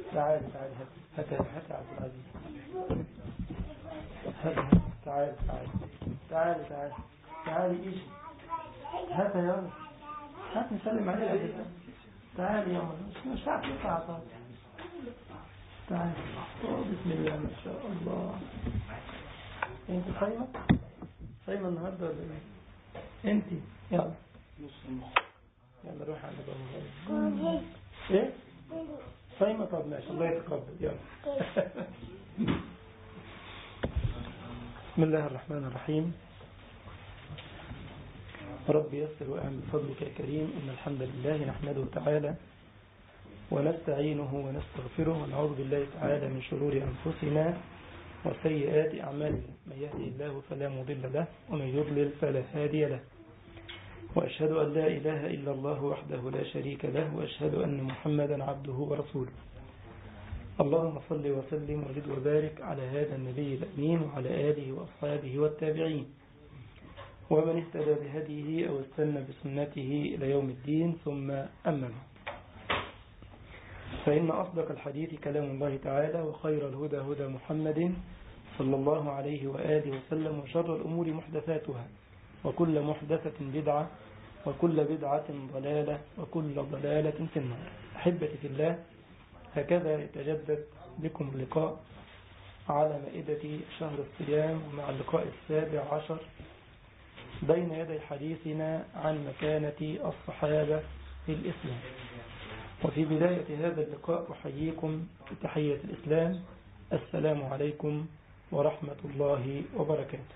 تعال تعال هات هات هات يا عبد العزيز هات تعال تعال تعال تعال تعال ايش هات يا ولد هات نسلم عليه يا جدع تعال يا ولد مش عارف يطلع طب تعال بسم الله ما شاء الله انت صايمه صايمه النهارده ولا ايه انت يلا يلا روح عند بابا ايه صايمه طب ماشي الله يتقبل يلا بسم الله الرحمن الرحيم رب يسر وأعمل بفضلك يا كريم إن الحمد لله نحمده تعالى ونستعينه ونستغفره ونعوذ بالله تعالى من شرور أنفسنا وسيئات أعمالنا من يهدي الله فلا مضل له ومن يضلل فلا هادي له وأشهد أن لا إله إلا الله وحده لا شريك له وأشهد أن محمدا عبده ورسوله اللهم صل وسلم وزد وبارك على هذا النبي الأمين وعلى آله وأصحابه والتابعين ومن اهتدى بهديه أو استنى بسنته إلى يوم الدين ثم أما فإن أصدق الحديث كلام الله تعالى وخير الهدى هدى محمد صلى الله عليه وآله وسلم وشر الأمور محدثاتها وكل محدثة بدعة وكل بدعة ضلالة وكل ضلالة في النار أحبتي في الله هكذا يتجدد بكم اللقاء على مائدة شهر الصيام ومع اللقاء السابع عشر بين يدي حديثنا عن مكانة الصحابة في الإسلام وفي بداية هذا اللقاء أحييكم بتحية الإسلام السلام عليكم ورحمة الله وبركاته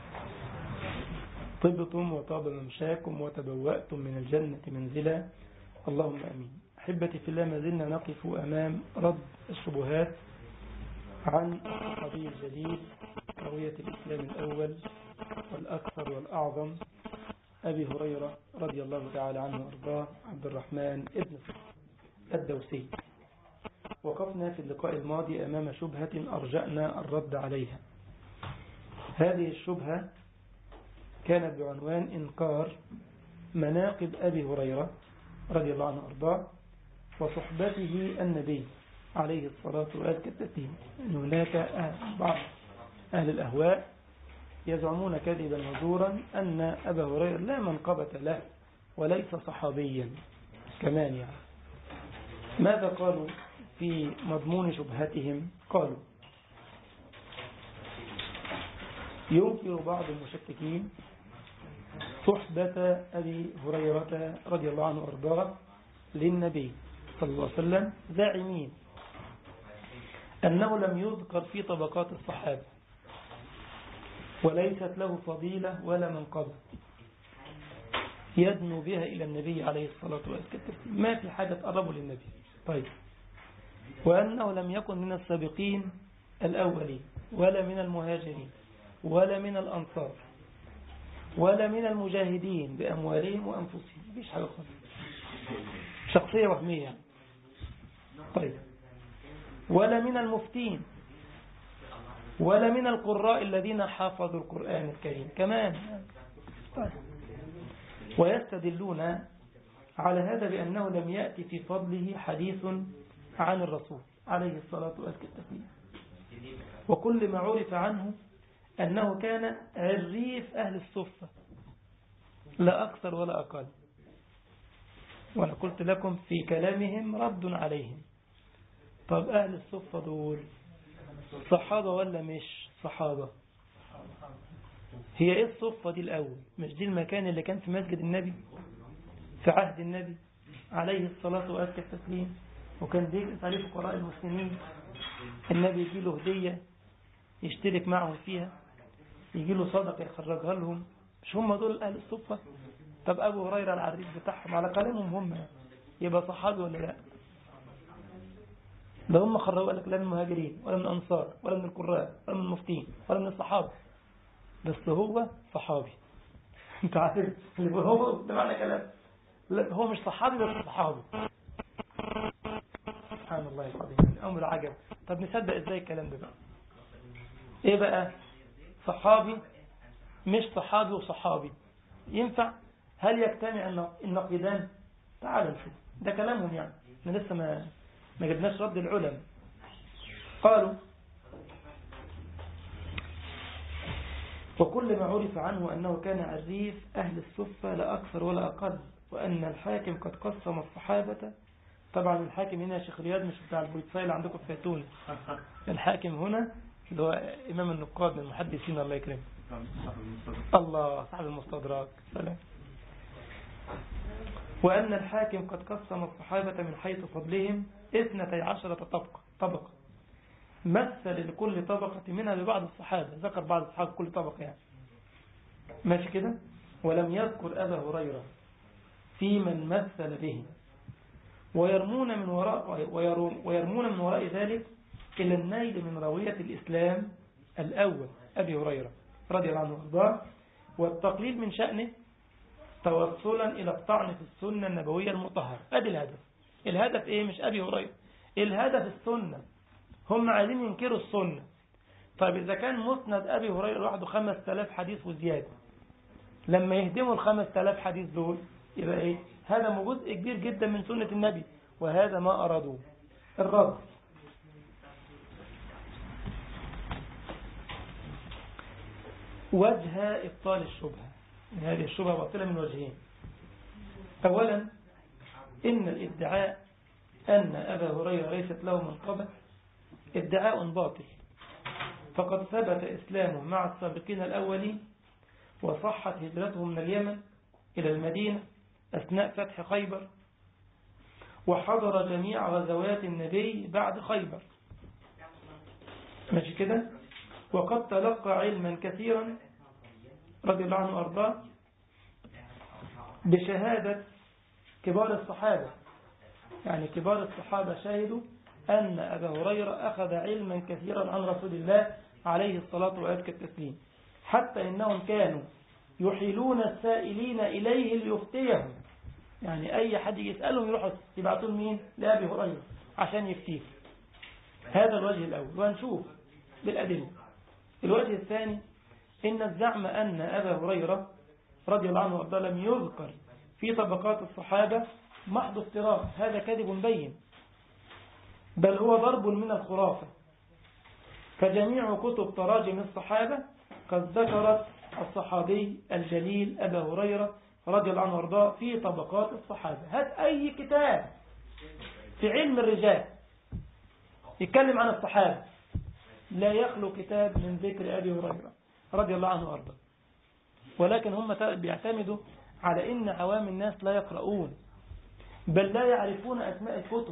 طبتم وطاب ممشاكم وتبوأتم من الجنة منزلا اللهم أمين أحبتي في الله ما زلنا نقف أمام رد الشبهات عن الصحابي الجليل روية الإسلام الأول والأكثر والأعظم أبي هريرة رضي الله تعالى عنه وأرضاه عبد الرحمن ابن الدوسي وقفنا في اللقاء الماضي أمام شبهة أرجأنا الرد عليها هذه الشبهة كانت بعنوان إنكار مناقب أبي هريرة رضي الله عنه وأرضاه وصحبته النبي عليه الصلاة والسلام أن هناك أهل بعض أهل الأهواء يزعمون كذبا وزورا أن أبا هريرة لا منقبة له وليس صحابيا كمان يعني ماذا قالوا في مضمون شبهتهم قالوا ينكر بعض المشككين صحبة أبي هريرة رضي الله عنه وأرضاه للنبي صلى الله عليه وسلم زاعمين أنه لم يذكر في طبقات الصحابة وليست له فضيلة ولا منقبة يدنو بها إلى النبي عليه الصلاة والسلام ما في حاجة تقربه للنبي طيب وأنه لم يكن من السابقين الأولين ولا من المهاجرين ولا من الأنصار ولا من المجاهدين بأموالهم وأنفسهم مفيش حاجة خالص شخصية وهمية يعني. طيب ولا من المفتين ولا من القراء الذين حافظوا القرآن الكريم كمان طيب. ويستدلون على هذا بأنه لم يأتي في فضله حديث عن الرسول عليه الصلاة والسلام وكل ما عرف عنه أنه كان عريف أهل الصفة لا أكثر ولا أقل وأنا قلت لكم في كلامهم رد عليهم طب أهل الصفة دول صحابة ولا مش صحابة هي ايه الصفة دي الأول مش دي المكان اللي كان في مسجد النبي في عهد النبي عليه الصلاة وأزكى التسليم وكان بيجلس عليه فقراء المسلمين النبي يجي له هدية يشترك معهم فيها يجي له صدقة يخرجها لهم مش هم دول أهل الصفة طب أبو هريرة العريف بتاعهم على كلامهم هم يبقى صحابي ولا لا ده هم خرجوا قال لك لا من المهاجرين ولا من الأنصار ولا من القراء ولا من المفتين ولا من الصحابة بس هو صحابي انت عارف اللي هو ده معنى كلام لا هو مش صحابي بس صحابي سبحان الله العظيم أمر عجب طب نصدق ازاي الكلام ده بقى ايه بقى صحابي مش صحابي وصحابي ينفع هل يجتمع النقيدان تعال نشوف ده كلامهم يعني احنا لسه ما ما جبناش رد العلماء قالوا وكل ما عرف عنه أنه كان عريف أهل الصفة لا أكثر ولا أقل وأن الحاكم قد قسم الصحابة طبعا الحاكم هنا يا شيخ رياض مش بتاع البويتساي اللي عندكم في تونس الحاكم هنا اللي هو إمام النقاد من المحدثين الله يكرمه الله صاحب المستدرك سلام وأن الحاكم قد قسم الصحابة من حيث فضلهم اثنتي عشرة طبقة طبقة مثل لكل طبقة منها ببعض الصحابة ذكر بعض الصحابة كل طبقة يعني ماشي كده ولم يذكر أبا هريرة في من مثل به ويرمون من وراء ويرمون من وراء ذلك إلى النيل من روية الإسلام الأول أبي هريرة رضي الله عنه وارضاه والتقليل من شأنه توصلا إلى الطعن في السنة النبوية المطهرة أدي الهدف الهدف إيه مش أبي هريرة الهدف السنة هم عايزين ينكروا السنة طيب إذا كان مسند أبي هريرة لوحده خمس تلاف حديث وزيادة لما يهدموا الخمس تلاف حديث دول يبقى إيه هذا جزء كبير جدا من سنة النبي وهذا ما أرادوه الرد وجه إبطال الشبهة هذه الشبهة باطلة من وجهين أولا إن الادعاء أن أبا هريرة ليست له منقبة ادعاء باطل فقد ثبت إسلامه مع السابقين الأولين وصحت هجرته من اليمن إلى المدينة أثناء فتح خيبر وحضر جميع غزوات النبي بعد خيبر ماشي كده وقد تلقى علما كثيرا رضي الله عنه وأرضاه بشهادة كبار الصحابة يعني كبار الصحابة شهدوا أن أبا هريرة أخذ علما كثيرا عن رسول الله عليه الصلاة وأزكى التسليم حتى إنهم كانوا يحيلون السائلين إليه ليفتيهم يعني أي حد يسألهم يروحوا يبعثون مين لأبي هريرة عشان يفتيه هذا الوجه الأول وهنشوف بالأدلة الوجه الثاني إن الزعم أن أبا هريرة رضي الله عنه وارضاه لم يذكر في طبقات الصحابة محض افتراء هذا كذب بين بل هو ضرب من الخرافة فجميع كتب تراجم الصحابة قد ذكرت الصحابي الجليل أبا هريرة رضي الله عنه وارضاه في طبقات الصحابة هات أي كتاب في علم الرجال يتكلم عن الصحابة لا يخلو كتاب من ذكر أبي هريرة رضي الله عنه وارضاه ولكن هم بيعتمدوا على إن عوام الناس لا يقرؤون بل لا يعرفون أسماء الكتب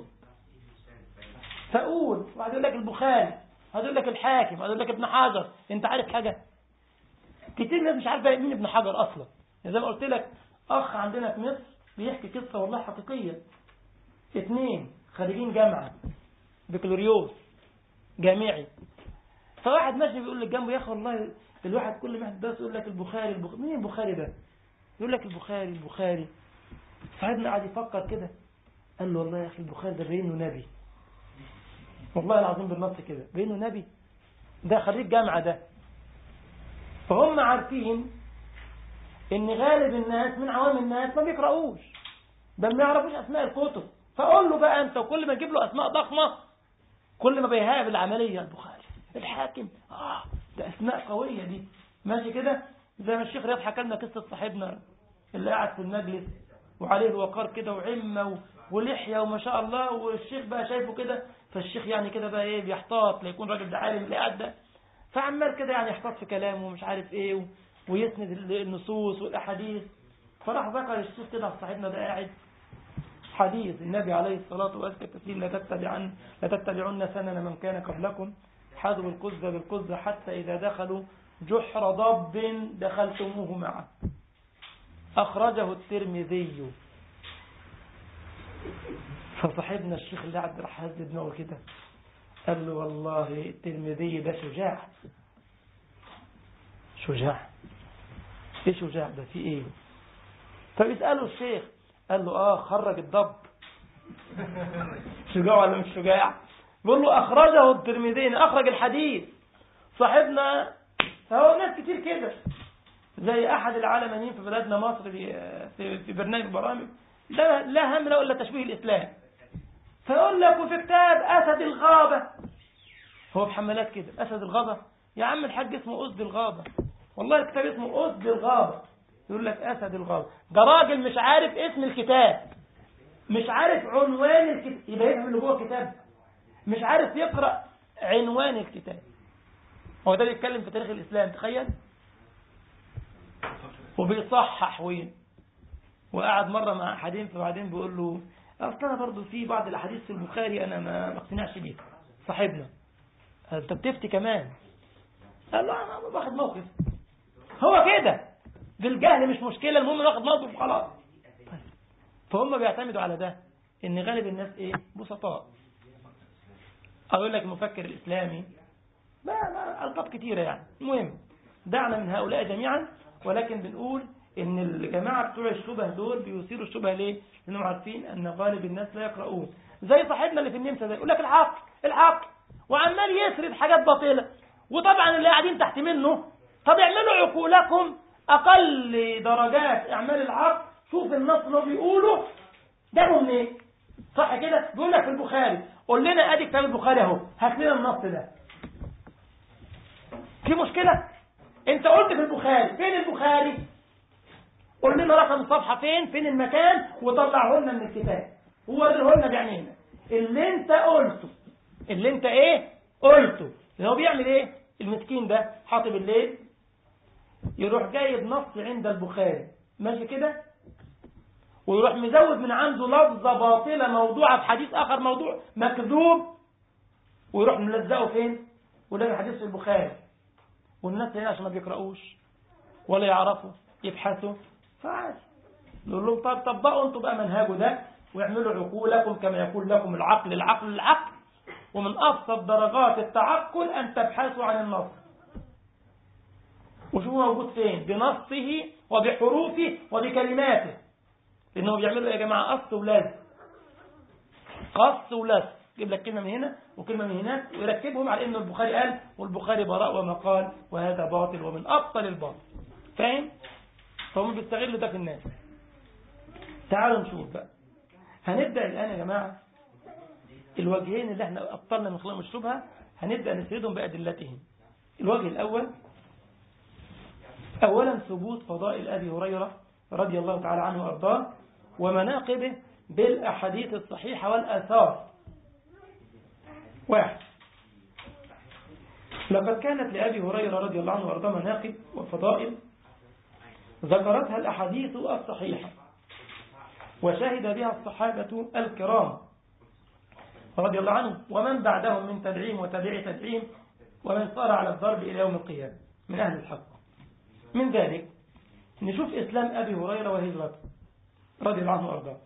فأقول واحد يقول لك البخاري هذا لك الحاكم هذا لك ابن حجر انت عارف حاجة كتير ناس مش عارفة مين ابن حجر أصلا زي ما قلت لك أخ عندنا في مصر بيحكي قصة والله حقيقية اثنين خريجين جامعة بكالوريوس جامعي فواحد ماشي بيقول لك جنبه يا اخي والله الواحد كل ما يدرس يقول لك البخاري البخاري مين البخاري ده يقول لك البخاري البخاري صاحبنا قاعد يفكر كده قال له والله يا اخي البخاري ده بينه نبي والله العظيم بالنص كده بينه نبي ده خريج جامعة ده فهم عارفين ان غالب الناس من عوام الناس ما بيقرأوش بل ما يعرفوش اسماء الكتب فقول له بقى انت وكل ما تجيب له اسماء ضخمة كل ما بيهاب العملية البخاري الحاكم اه ده اسماء قوية دي ماشي كده زي ما الشيخ رياض حكى لنا قصة صاحبنا اللي قاعد في المجلس وعليه الوقار كده وعمة ولحية وما شاء الله والشيخ بقى شايفه كده فالشيخ يعني كده بقى ايه بيحتاط ليكون راجل ده عالم اللي قاعد ده فعمال كده يعني يحتاط في كلامه ومش عارف ايه ويسند النصوص والاحاديث فراح ذكر الشيخ كده صاحبنا ده قاعد حديث النبي عليه الصلاة والسلام لا تتبعن لا تتبعن سنن من كان قبلكم حذو القزة بالقزة حتى إذا دخلوا جحر ضب دخلتموه معه أخرجه الترمذي فصاحبنا الشيخ اللي قاعد راح هز دماغه كده قال له والله الترمذي ده شجاع شجاع ايه شجاع ده في ايه فبيسأله الشيخ قال له اه خرج الضب شجاع ولا مش شجاع بيقول له اخرجه الترمذي اخرج الحديث صاحبنا هو ناس كتير كده زي احد العالمين في بلادنا مصر في, في برنامج برامج لا لا هم له الا تشبيه الاسلام فيقول لك وفي كتاب أسد الغابة هو بحملات كده أسد الغابة يا عم الحاج اسمه أسد الغابة والله الكتاب اسمه أسد الغابة يقول لك أسد الغابة ده راجل مش عارف اسم الكتاب مش عارف عنوان الكتاب يبقى يفهم اللي جوه الكتاب مش عارف يقرأ عنوان الكتاب هو ده بيتكلم في تاريخ الإسلام تخيل وبيصحح وين وقعد مرة مع أحدين فبعدين بيقول له أصل أنا برضو في بعض الأحاديث في البخاري أنا ما ما اقتنعش بيها صاحبنا قال أنت بتفتي كمان قال له أنا باخد موقف هو كده بالجهل مش مشكلة المهم ناخد موقف وخلاص فهم بيعتمدوا على ده ان غالب الناس ايه بسطاء اقول لك المفكر الاسلامي ما ما القاب كتيرة يعني المهم دعنا من هؤلاء جميعا ولكن بنقول ان الجماعة بتوع الشبه دول بيثيروا الشبه ليه لانهم عارفين ان غالب الناس لا يقرؤون زي صاحبنا اللي في النمسا ده يقول لك الحق الحق وعمال يسرد حاجات باطلة وطبعا اللي قاعدين تحت منه طب اعملوا عقولكم اقل درجات اعمال العقل شوف النص اللي هو بيقوله جابه منين صح كده بيقول لك في البخاري قول لنا ادي كتاب البخاري اهو هات لنا النص ده في مشكله انت قلت في البخاري فين البخاري قول لنا رقم الصفحه فين فين المكان وطلعه لنا من الكتاب ووريه لنا بعينينا اللي انت قلته اللي انت ايه قلته اللي هو بيعمل ايه المسكين ده حاطب الليل يروح جايب نص عند البخاري ماشي كده ويروح مزود من عنده لفظة باطلة موضوعة في حديث آخر موضوع مكذوب ويروح ملزقه فين ولاقي حديث في البخاري والناس هنا عشان ما بيقرأوش ولا يعرفوا يبحثوا فعادي نقول لهم طب طبقوا انتوا بقى منهجه ده واعملوا عقولكم كما يقول لكم العقل العقل العقل ومن أبسط درجات التعقل أن تبحثوا عن النص وشوفوا موجود فين بنصه وبحروفه وبكلماته لأنه بيعملوا يا جماعة قص ولزق قص ولزق يجيب لك كلمة من هنا وكلمة من هناك ويركبهم على أنه البخاري قال والبخاري براء وما قال وهذا باطل ومن أبطل الباطل فاهم؟ فهم بيستغلوا ده في الناس تعالوا نشوف بقى هنبدأ الآن يا جماعة الوجهين اللي احنا أبطلنا من خلالهم الشبهة هنبدأ نسردهم بأدلتهم الوجه الأول أولا ثبوت فضائل أبي هريرة رضي الله تعالى عنه وأرضاه ومناقبه بالأحاديث الصحيحة والآثار واحد لقد كانت لأبي هريرة رضي الله عنه وأرضاه مناقب وفضائل ذكرتها الأحاديث الصحيحة وشهد بها الصحابة الكرام رضي الله عنهم ومن بعدهم من تدعيم وتبع تدعيم ومن صار على الضرب إلى يوم القيامة من أهل الحق من ذلك نشوف إسلام أبي هريرة وهجرته رضي الله عنه وأرضاه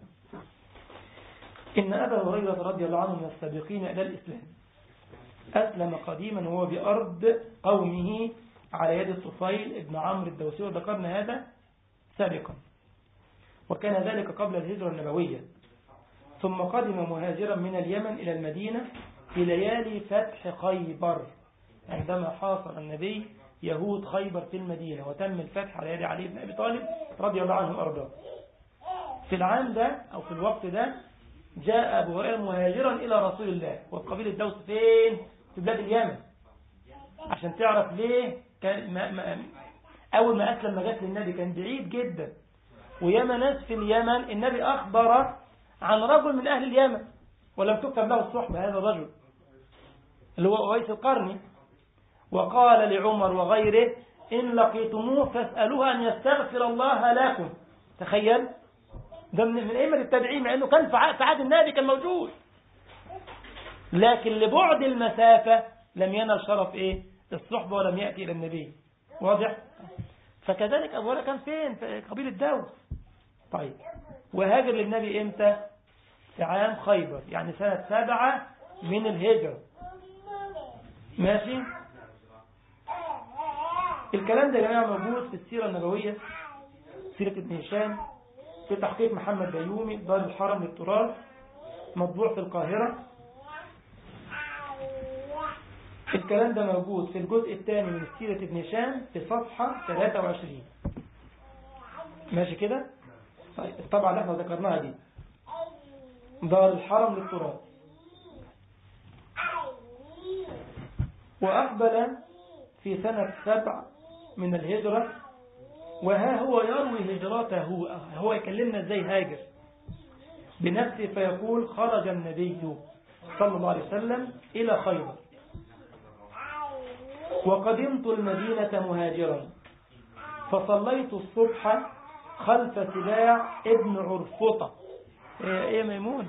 إن أبا هريرة رضي الله عنه من السابقين إلى الإسلام أسلم قديما وهو بأرض قومه على يد الطفيل ابن عمرو الدوسي وذكرنا هذا سابقا وكان ذلك قبل الهجرة النبوية ثم قدم مهاجرا من اليمن إلى المدينة في ليالي فتح خيبر عندما حاصر النبي يهود خيبر في المدينة وتم الفتح على يد علي بن أبي طالب رضي الله عنه وأرضاه في العام ده أو في الوقت ده جاء أبو هريرة مهاجرا إلى رسول الله وقبيل الدوس فين في بلاد اليمن عشان تعرف ليه كان ما ما أول ما أسلم ما جات للنبي كان بعيد جدا وياما ناس في اليمن النبي أخبر عن رجل من أهل اليمن ولم تكتب له الصحبة هذا الرجل اللي هو أويس القرني وقال لعمر وغيره إن لقيتموه فاسألوه أن يستغفر الله لكم تخيل ده من من أئمة التابعين مع أنه كان في عهد النبي كان موجود لكن لبعد المسافة لم ينل شرف إيه الصحبة ولم يأتي إلى النبي واضح فكذلك أبو هريرة كان فين في قبيلة داوس طيب وهاجر للنبي إمتى في عام خيبر يعني سنة سبعة من الهجرة ماشي الكلام ده يا جماعة موجود في السيرة النبوية سيرة ابن هشام في تحقيق محمد بيومي دار الحرم للتراث مطبوع في القاهرة الكلام ده موجود في الجزء الثاني من سيرة ابن هشام في صفحة 23 ماشي كده طيب الطبعة اللي احنا ذكرناها دي دار الحرم للتراث وأقبل في سنة سبع من الهجرة وها هو يروي هجرته هو يكلمنا ازاي هاجر بنفسه فيقول خرج النبي صلى الله عليه وسلم إلى خيبر وقدمت المدينة مهاجرا فصليت الصبح خلف سباع ابن عرفطة ايه ميمون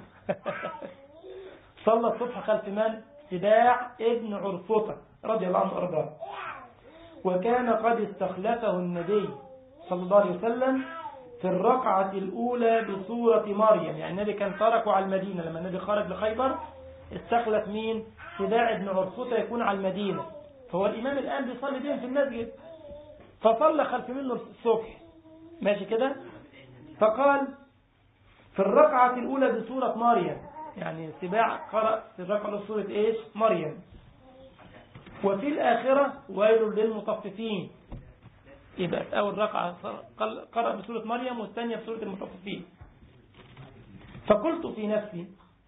صلى الصبح خلف من سباع ابن عرفطة رضي الله عنه أرضاه وكان قد استخلفه النبي صلى الله عليه وسلم في الرقعة الأولى بصورة مريم يعني النبي كان تركه على المدينة لما النبي خرج لخيبر استخلف مين سباع ابن عرفطة يكون على المدينة فهو الإمام الآن بيصلي بهم في المسجد فصلى خلف منه الصبح ماشي كده فقال في الركعة الأولى بسورة مريم يعني سباع قرأ في الركعة بسورة إيش مريم وفي الآخرة ويل للمطففين يبقى أول ركعة قرأ بسورة مريم والثانية بسورة المطففين فقلت في نفسي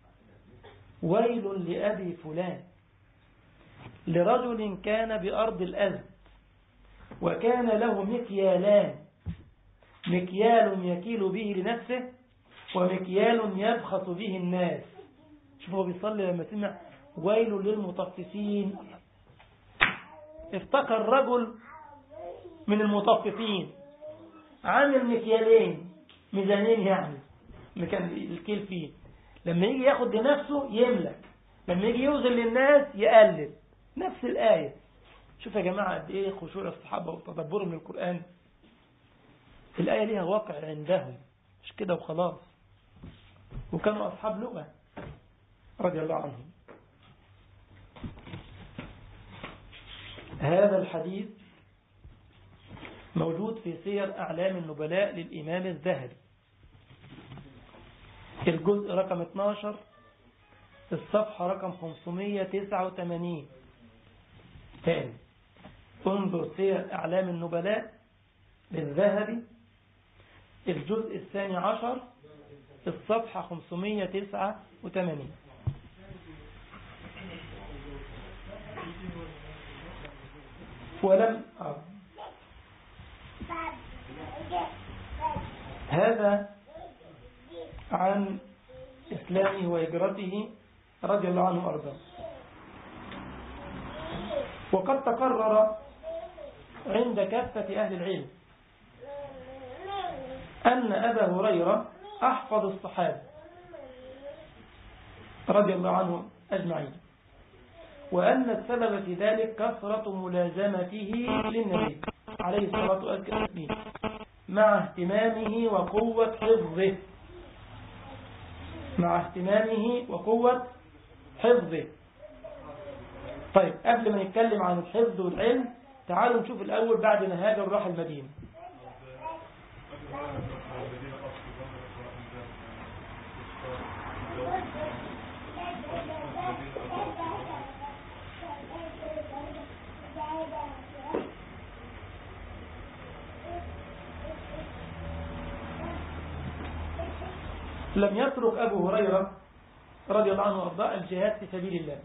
ويل لأبي فلان لرجل كان بأرض الأزد وكان له مكيالان مكيال يكيل به لنفسه ومكيال يبخس به الناس شوف هو بيصلي لما سمع ويل للمطففين افتكر رجل من المطففين عامل مكيالين ميزانين يعني مكان الكيل فيه لما يجي ياخد لنفسه يملك لما يجي يوزن للناس يقلل نفس الآية شوف يا جماعة قد ايه خشوع الصحابة وتدبرهم للقرآن الآية ليها واقع عندهم مش كده وخلاص وكانوا أصحاب لغة رضي الله عنهم هذا الحديث موجود في سير أعلام النبلاء للإمام الذهبي الجزء رقم 12 الصفحة رقم 589 ثاني انظر سير أعلام النبلاء للذهبي الجزء الثاني عشر الصفحة 589 ولم أرى هذا عن إسلامه وهجرته رضي الله عنه وأرضاه وقد تقرر عند كافة أهل العلم أن أبا هريرة أحفظ الصحابة رضي الله عنهم أجمعين وأن السبب في ذلك كثرة ملازمته للنبي عليه الصلاة والسلام مع اهتمامه وقوة حفظه مع اهتمامه وقوة حفظه طيب قبل ما نتكلم عن الحفظ والعلم تعالوا نشوف الأول بعد ما هاجر راح المدينة لم يترك أبو هريرة رضي الله عنه وارضاه الجهاد في سبيل الله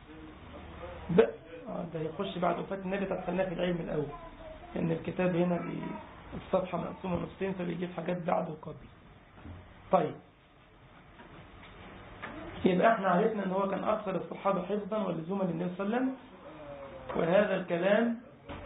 ده يخش بعد وفاة النبي تدخلناه في العلم الأول لأن الكتاب هنا الصفحة مقسومة نصين فبيجيب حاجات بعد وقبل طيب يبقى احنا عرفنا ان هو كان أكثر الصحابة حفظا ولزوما للنبي صلى الله عليه وسلم وهذا الكلام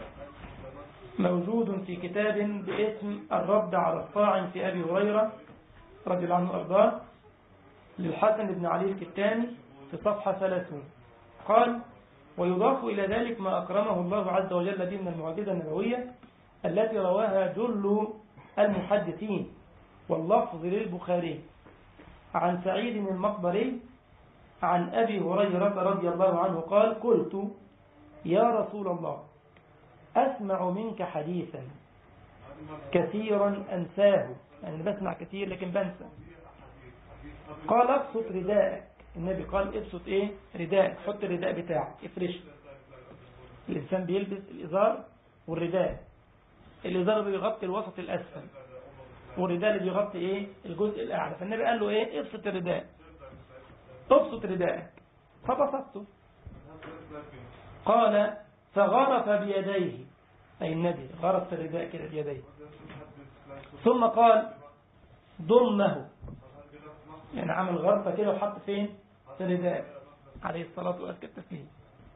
موجود في كتاب باسم الرد على الطاعن في أبي هريرة رضي الله عنه وأرضاه للحسن بن علي الكتاني في صفحة 30 قال ويضاف إلى ذلك ما أكرمه الله عز وجل به من المعجزة النبوية التي رواها جل المحدثين واللفظ للبخاري عن سعيد المقبري عن أبي هريرة رضي الله عنه قال قلت يا رسول الله أسمع منك حديثا كثيرا أنساه يعني بسمع كثير لكن بنسى قال ابسط رداءك النبي قال ابسط ايه رداء حط الرداء بتاعك افرشه الإنسان بيلبس الإزار والرداء الإزار بيغطي الوسط الأسفل والرداء اللي بيغطي ايه الجزء الأعلى فالنبي قال له ايه ابسط الرداء ابسط رداءك فبسطته قال فغرف بيديه أي النبي غرف في الرداء كده بيديه ثم قال ضمه يعني عمل غرفة كده وحط فين في الرداء عليه الصلاة وأزكى التسليم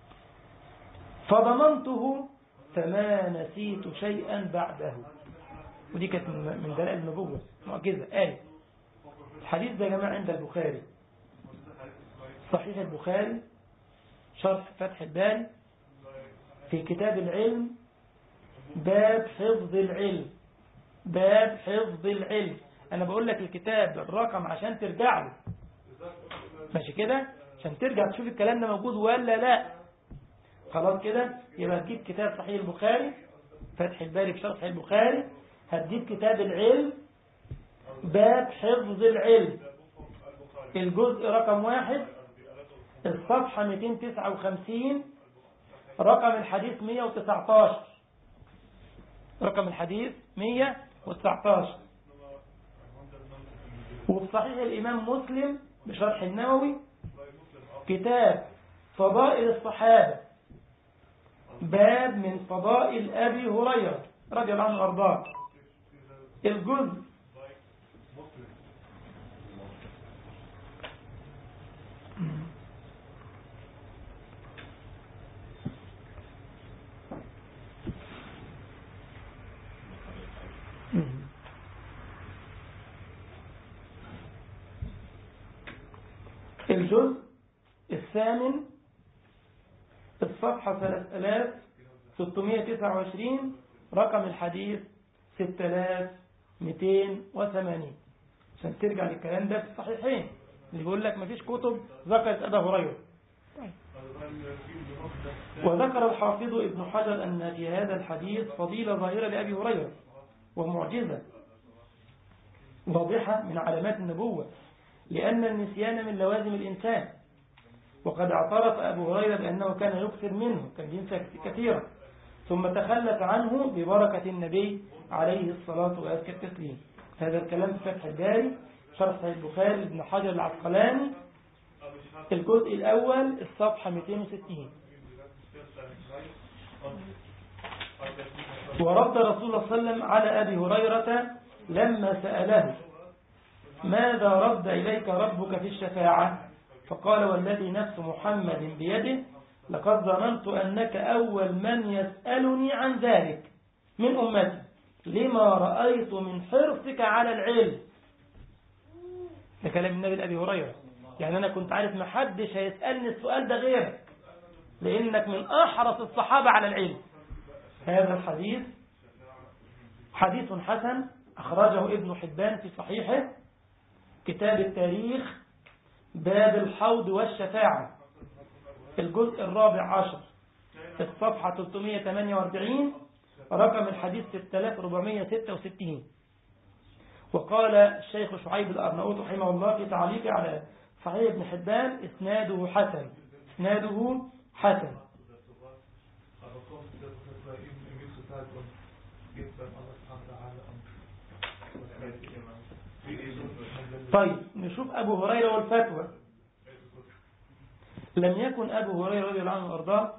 فضمنته فما نسيت شيئا بعده ودي كانت من دلائل النبوة معجزة آية الحديث ده يا جماعة عند البخاري صحيح البخاري شرح فتح الباري في كتاب العلم باب حفظ العلم باب حفظ العلم أنا بقول لك الكتاب الرقم عشان ترجع له ماشي كده عشان ترجع تشوف الكلام ده موجود ولا لا خلاص كده يبقى تجيب كتاب صحيح البخاري فتح الباري في شرح البخاري هتجيب كتاب العلم باب حفظ العلم الجزء رقم واحد الصفحة 259 رقم الحديث 119 رقم الحديث 119 وفي صحيح الإمام مسلم بشرح النووي كتاب فضائل الصحابة باب من فضائل أبي هريرة رضي الله عنه وارضاه الجزء الجزء الثامن الصفحة 3629 رقم الحديث 6280 عشان ترجع للكلام ده في الصحيحين اللي بيقول لك مفيش كتب ذكرت أبا هريرة وذكر الحافظ ابن حجر أن في هذا الحديث فضيلة ظاهرة لأبي هريرة ومعجزة واضحة من علامات النبوة لأن النسيان من لوازم الإنسان وقد اعترف أبو هريرة بأنه كان يكثر منه كان ينسى كثيرا ثم تخلف عنه ببركة النبي عليه الصلاة وأزكى التسليم هذا الكلام في فتح الباري شرح البخاري ابن حجر العسقلاني الجزء الأول الصفحة 260 ورد رسول الله صلى الله عليه وسلم على أبي هريرة لما سأله ماذا رد إليك ربك في الشفاعة فقال والذي نفس محمد بيده لقد ظننت أنك أول من يسألني عن ذلك من أمتي لما رأيت من حرصك على العلم ده كلام النبي لأبي هريرة يعني أنا كنت عارف ما حدش هيسألني السؤال ده غيرك لأنك من أحرص الصحابة على العلم هذا الحديث حديث حسن أخرجه ابن حبان في صحيحه كتاب التاريخ باب الحوض والشفاعة الجزء الرابع عشر الصفحة 348 رقم الحديث 6466 وقال الشيخ شعيب الأرناؤوط رحمه الله في تعليقه على صحيح ابن حبان اسناده حسن اسناده حسن طيب نشوف أبو هريرة والفتوى لم يكن أبو هريرة رضي الله عنه وأرضاه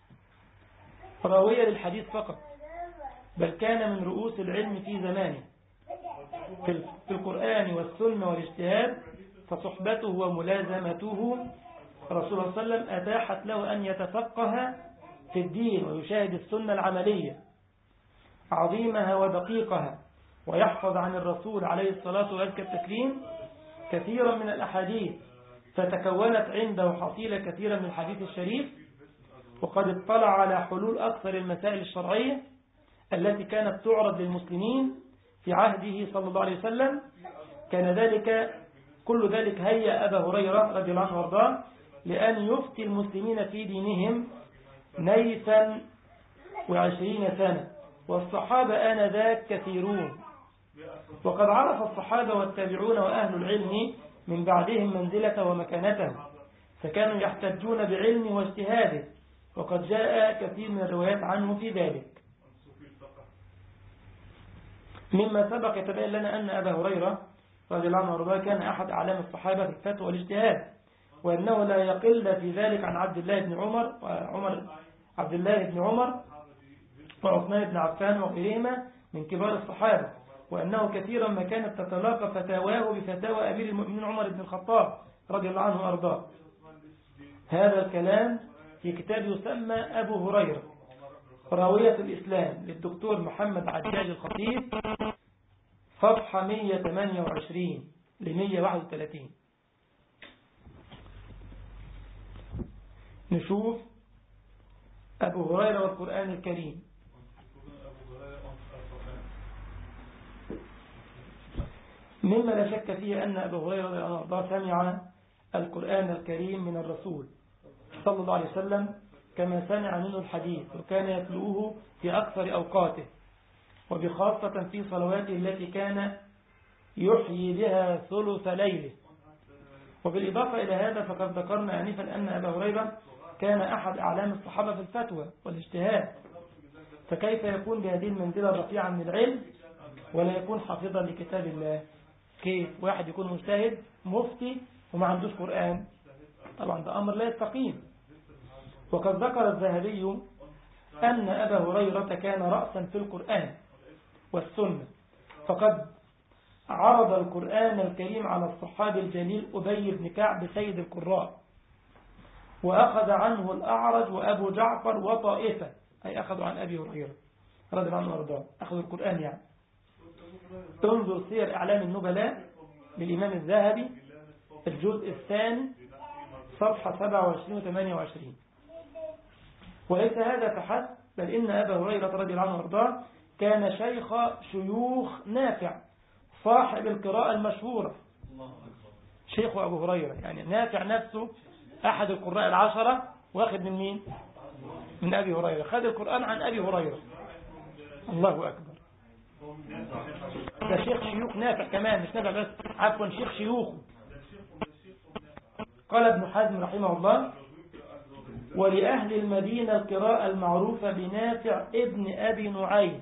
راوية للحديث فقط بل كان من رؤوس العلم في زمانه في القرآن والسنة والاجتهاد فصحبته وملازمته رسول الله صلى الله عليه وسلم أتاحت له أن يتفقه في الدين ويشاهد السنة العملية عظيمها ودقيقها ويحفظ عن الرسول عليه الصلاة والسلام التكريم كثيرا من الأحاديث فتكونت عنده حصيلة كثيرة من الحديث الشريف وقد اطلع على حلول أكثر المسائل الشرعية التي كانت تعرض للمسلمين في عهده صلى الله عليه وسلم كان ذلك كل ذلك هيا أبا هريرة رضي الله عنه وارضاه لأن يفتي المسلمين في دينهم نيفا وعشرين سنة والصحابة آنذاك كثيرون وقد عرف الصحابة والتابعون وأهل العلم من بعدهم منزلة ومكانته فكانوا يحتجون بعلم واجتهاده وقد جاء كثير من الروايات عنه في ذلك مما سبق يتبين لنا أن أبا هريرة رضي الله عنه وارضاه كان أحد أعلام الصحابة في الفتوى والاجتهاد وأنه لا يقل في ذلك عن عبد الله بن عمر وعمر عبد الله بن عمر وعثمان بن عفان وغيرهما من كبار الصحابة وأنه كثيرا ما كانت تتلاقى فتاواه بفتاوى أمير المؤمنين عمر بن الخطاب رضي الله عنه وأرضاه هذا الكلام في كتاب يسمى أبو هريرة راوية الإسلام للدكتور محمد عجاج الخطيب صفحة 128 ل 131 نشوف أبو هريرة والقرآن الكريم مما لا شك فيه أن أبو هريرة رضي الله عنه سمع القرآن الكريم من الرسول صلى الله عليه وسلم كما سمع منه الحديث وكان يتلوه في أكثر أوقاته وبخاصة في صلواته التي كان يحيي بها ثلث ليله وبالإضافة إلى هذا فقد ذكرنا آنفا أن أبا هريرة كان أحد أعلام الصحابة في الفتوى والاجتهاد فكيف يكون بهذه المنزلة الرفيعة من العلم ولا يكون حافظا لكتاب الله كيف واحد يكون مجتهد مفتي وما عندوش قرآن طبعا ده أمر لا يستقيم وقد ذكر الذهبي أن أبا هريرة كان رأسا في القرآن والسنة فقد عرض القرآن الكريم على الصحابي الجليل أبي بن كعب سيد القراء وأخذ عنه الأعرج وأبو جعفر وطائفة أي أخذوا عن أبي هريرة رضي الله عنه وارضاه أخذوا القرآن يعني انظر سير إعلام النبلاء للإمام الذهبي الجزء الثاني صفحة 27 و 28 وليس هذا فحسب بل إن أبا هريرة رضي الله عنه وارضاه كان شيخ شيوخ نافع صاحب القراءة المشهورة شيخ أبو هريرة يعني نافع نفسه أحد القراء العشرة واخد من مين من أبي هريرة خد القرآن عن أبي هريرة الله أكبر ده شيخ شيوخ نافع كمان مش نافع بس عفوا شيخ شيوخه قال ابن حزم رحمه الله ولأهل المدينة القراءة المعروفة بنافع ابن أبي نعيم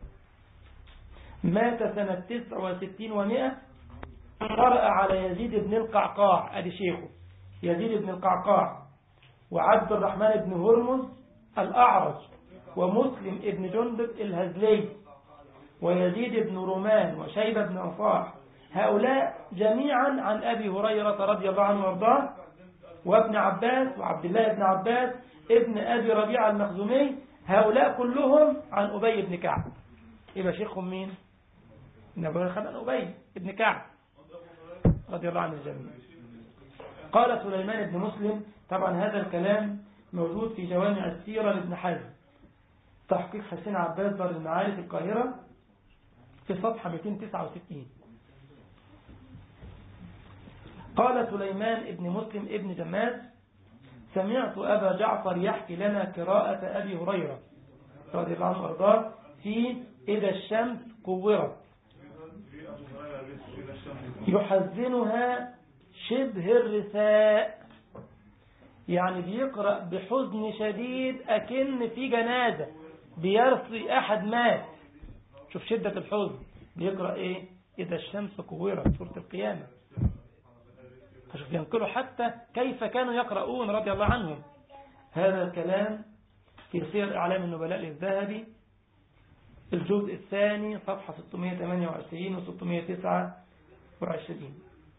مات سنة تسع وستين ومائة قرأ على يزيد بن القعقاع أدي شيخه يزيد بن القعقاع وعبد الرحمن بن هرمز الأعرج ومسلم ابن جندب الهزلي ويزيد بن رومان وشيبة بن عصاح هؤلاء جميعا عن أبي هريرة رضي الله عنه وارضاه وابن عباس وعبد الله بن عباس ابن أبي ربيعة المخزومي هؤلاء كلهم عن أبي بن كعب يبقى شيخهم مين؟ ابن أبي خد عن أبي بن كعب رضي الله عنه الجميع قال سليمان بن مسلم طبعا هذا الكلام موجود في جوامع السيرة لابن حزم تحقيق حسين عباس دار المعارف القاهرة في صفحة 269 قال سليمان ابن مسلم ابن جماد سمعت أبا جعفر يحكي لنا قراءة أبي هريرة رضي الله عنه وارضاه في إذا الشمس كورت يحزنها شبه الرثاء يعني بيقرأ بحزن شديد أكن في جنازة بيرثي أحد مات شوف شدة الحزن بيقرأ إيه إذا الشمس كورت سورة القيامة فشوف ينقلوا حتى كيف كانوا يقرؤون رضي الله عنهم هذا الكلام في سير أعلام النبلاء للذهبي الجزء الثاني صفحة 628 و 629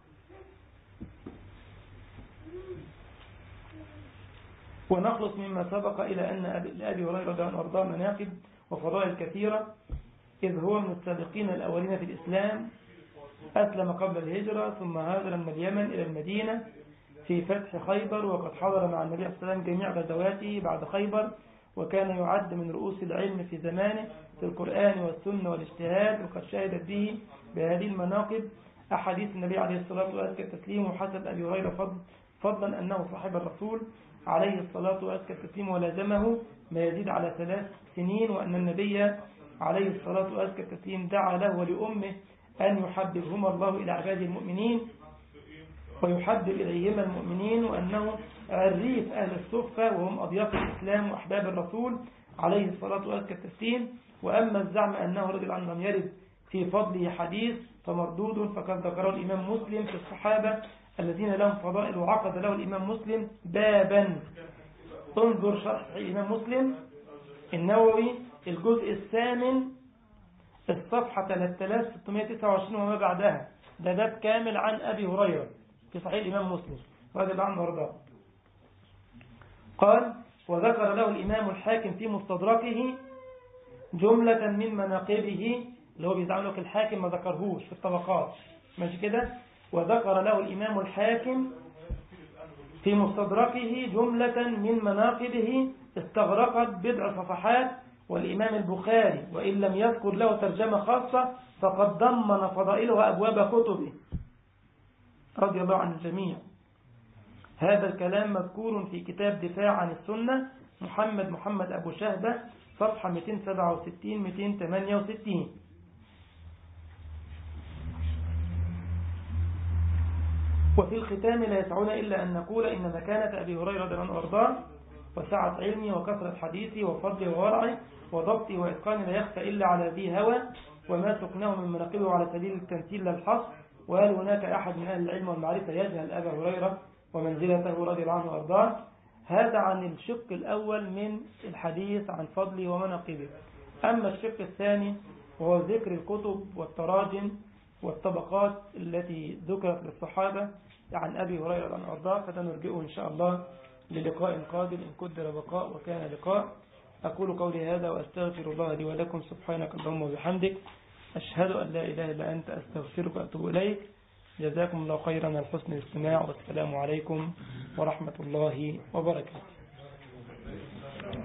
ونخلص مما سبق إلى أن لأبي هريرة رضي الله عنه مناقب وفضائل كثيرة إذ هو من السابقين الأولين في الإسلام أسلم قبل الهجرة ثم هاجر من اليمن إلى المدينة في فتح خيبر وقد حضر مع النبي صلى الله عليه وسلم جميع غزواته بعد خيبر وكان يعد من رؤوس العلم في زمانه في القرآن والسنة والاجتهاد وقد شهدت به بهذه المناقب أحاديث النبي عليه الصلاة والسلام التسليم وحسب أبي هريرة فضل فضلا أنه صاحب الرسول عليه الصلاة والسلام التسليم ولازمه ما يزيد على ثلاث سنين وأن النبي عليه الصلاة والسلام التسليم دعا له ولأمه أن يحببهما الله إلى عباد المؤمنين ويحبب إليهما المؤمنين وأنه عريف أهل الصفة وهم أضياف الإسلام وأحباب الرسول عليه الصلاة والسلام التسليم وأما الزعم أنه رجل عنه لم يرد في فضله حديث فمردود فقد ذكره الإمام مسلم في الصحابة الذين لهم فضائل وعقد له الإمام مسلم بابا انظر شرح الإمام مسلم النووي الجزء الثامن الصفحة 3629 وما بعدها ده باب كامل عن أبي هريرة في صحيح الإمام مسلم رضي الله عنه وارضاه قال وذكر له الإمام الحاكم في مستدركه جملة من مناقبه اللي هو بيزعم لك الحاكم ما ذكرهوش في الطبقات ماشي كده وذكر له الإمام الحاكم في مستدركه جملة من مناقبه استغرقت بضع صفحات والإمام البخاري وإن لم يذكر له ترجمة خاصة فقد ضمن فضائله أبواب كتبه رضي الله عن الجميع هذا الكلام مذكور في كتاب دفاع عن السنة محمد محمد أبو شهبة صفحة 267-268 وفي الختام لا يسعنا إلا أن نقول إن مكانة أبي هريرة رضي الله عنه وارضاه وسعة علمي وكثرة حديثي وفضلي وورعي وضبطي وإتقاني لا يخفى إلا على ذي هوى وما سقناه من مناقبه على سبيل التمثيل لا الحصر وهل هناك أحد من أهل العلم والمعرفة يجهل أبا هريرة ومنزلته رضي الله عنه وارضاه هذا عن الشق الأول من الحديث عن فضله ومناقبه أما الشق الثاني وهو ذكر الكتب والتراجم والطبقات التي ذكرت للصحابة عن أبي هريرة عن أرضاه فسنرجئه إن شاء الله للقاء قادم إن قدر بقاء وكان لقاء أقول قولي هذا وأستغفر الله لي ولكم سبحانك اللهم وبحمدك أشهد أن لا إله إلا أنت أستغفرك وأتوب إليك جزاكم الله خيرا على حسن الاستماع والسلام عليكم ورحمة الله وبركاته